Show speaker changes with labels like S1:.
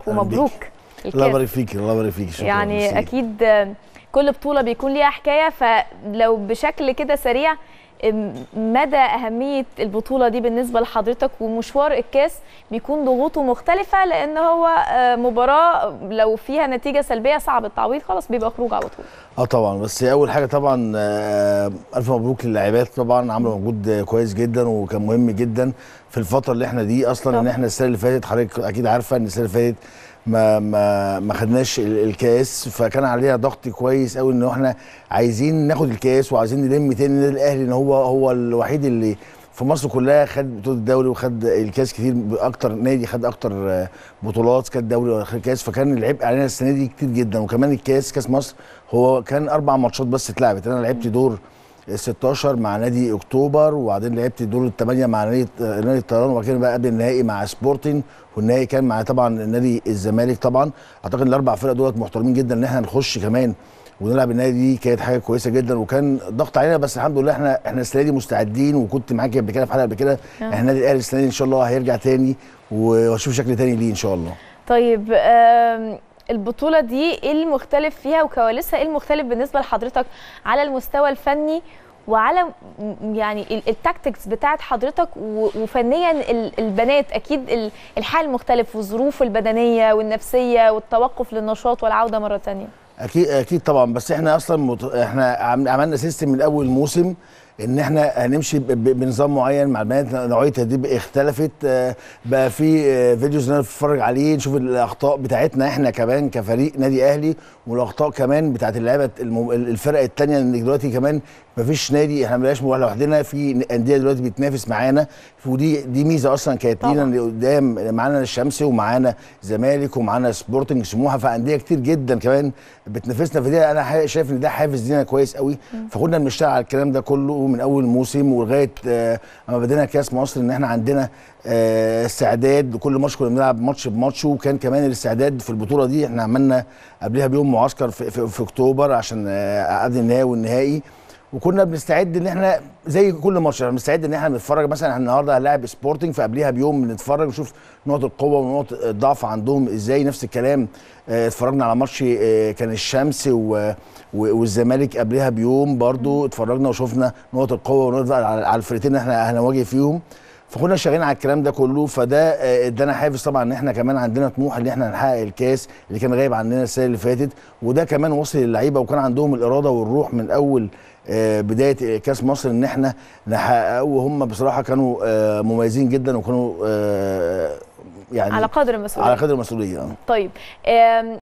S1: ومبروك
S2: الله
S1: الكاس
S2: يبارك فيك الله يبارك فيك شكرا
S1: يعني
S2: ميرسي.
S1: اكيد آه، كل بطوله بيكون ليها حكايه فلو بشكل كده سريع آم، مدى اهميه البطوله دي بالنسبه لحضرتك ومشوار الكاس بيكون ضغوطه مختلفه لان هو آه، مباراه لو فيها نتيجه سلبيه صعب التعويض خلاص بيبقى خروج على طول
S2: اه طبعا بس اول حاجه طبعا آه، الف مبروك للاعبات طبعا عملوا مجهود آه، كويس جدا وكان مهم جدا في الفتره اللي احنا دي اصلا ان
S1: طبعا.
S2: احنا السنه اللي فاتت حضرتك اكيد عارفه ان السنه اللي فاتت ما ما ما خدناش ال- الكاس فكان عليها ضغط كويس قوي ان احنا عايزين ناخد الكاس وعايزين نلم تاني النادي الاهلي ان هو هو الوحيد اللي في مصر كلها خد بطوله الدوري وخد الكاس كتير اكتر نادي خد اكتر آه، بطولات خد دوري وخد كاس فكان العبء علينا السنه دي كتير جدا وكمان الكاس كاس مصر هو كان اربع ماتشات بس اتلعبت انا لعبت دور 16 مع نادي اكتوبر وبعدين لعبت دور الثمانيه مع نادي نادي الطيران وبعد كده بقى قبل النهائي مع سبورتنج والنهائي كان مع طبعا نادي الزمالك طبعا اعتقد الاربع فرق دولت محترمين جدا ان احنا نخش كمان ونلعب النادي دي كانت حاجه كويسه جدا وكان ضغط علينا بس الحمد لله احنا احنا السنه دي مستعدين وكنت معاك قبل كده في حلقه قبل كده
S1: آه.
S2: احنا النادي الاهلي السنه دي ان شاء الله هيرجع تاني واشوف شكل تاني ليه ان شاء الله
S1: طيب آم، البطولة دي ايه المختلف فيها وكواليسها ايه المختلف بالنسبة لحضرتك على المستوى الفني وعلى م- يعني ال- التاكتكس بتاعت حضرتك و- وفنيا ال- البنات اكيد ال- الحال مختلف والظروف البدنية والنفسية والتوقف للنشاط والعودة مرة تانية
S2: اكيد اكيد طبعا بس احنا اصلا مت... احنا عم- عملنا سيستم من اول موسم ان احنا هنمشي ب... ب... بنظام معين مع البنات نوعيه التدريب اختلفت آه، بقى في آه، فيديوز نتفرج عليه نشوف الاخطاء بتاعتنا احنا كمان كفريق نادي اهلي والاخطاء كمان بتاعت اللعيبه الم... الفرق الثانيه ان دلوقتي كمان مفيش نادي احنا مبقاش لوحدنا في انديه دلوقتي بتنافس معانا ودي دي ميزه اصلا كانت
S1: طبعاً.
S2: لينا اللي قدام معانا الشمسي ومعانا زمالك ومعانا سبورتنج سموحه فانديه كتير جدا كمان بتنافسنا في دي انا ح- شايف ان ده حافز لينا كويس قوي فكنا بنشتغل على الكلام ده كله من اول موسم ولغايه آه، اما بدينا كاس مصر ان احنا عندنا آه، استعداد لكل ماتش كنا بنلعب ماتش بماتش وكان كمان الاستعداد في البطوله دي احنا عملنا قبلها بيوم معسكر في, في, في اكتوبر عشان آه، قبل النهائي والنهائي وكنا بنستعد ان احنا زي كل ماتش احنا بنستعد ان احنا بنتفرج مثلا احنا النهارده هنلاعب سبورتنج فقبليها بيوم بنتفرج ونشوف نقط القوه ونقط الضعف عندهم ازاي نفس الكلام اه، اتفرجنا على ماتش اه، كان الشمس و- و- والزمالك قبلها بيوم برضو اتفرجنا وشفنا نقط القوه ونقط الضعف على على الفرقتين اللي احنا هنواجه فيهم فكنا شغالين على الكلام ده كله فده اه، ادانا حافز طبعا ان احنا كمان عندنا طموح ان احنا نحقق الكاس اللي كان غايب عننا السنه اللي فاتت وده كمان وصل للعيبه وكان عندهم الاراده والروح من اول آه، بدايه كاس مصر ان احنا نحققه وهم بصراحه كانوا آه، مميزين جدا وكانوا آه، يعني
S1: على قدر المسؤولية
S2: على قدر المسؤوليه آه.
S1: طيب آم،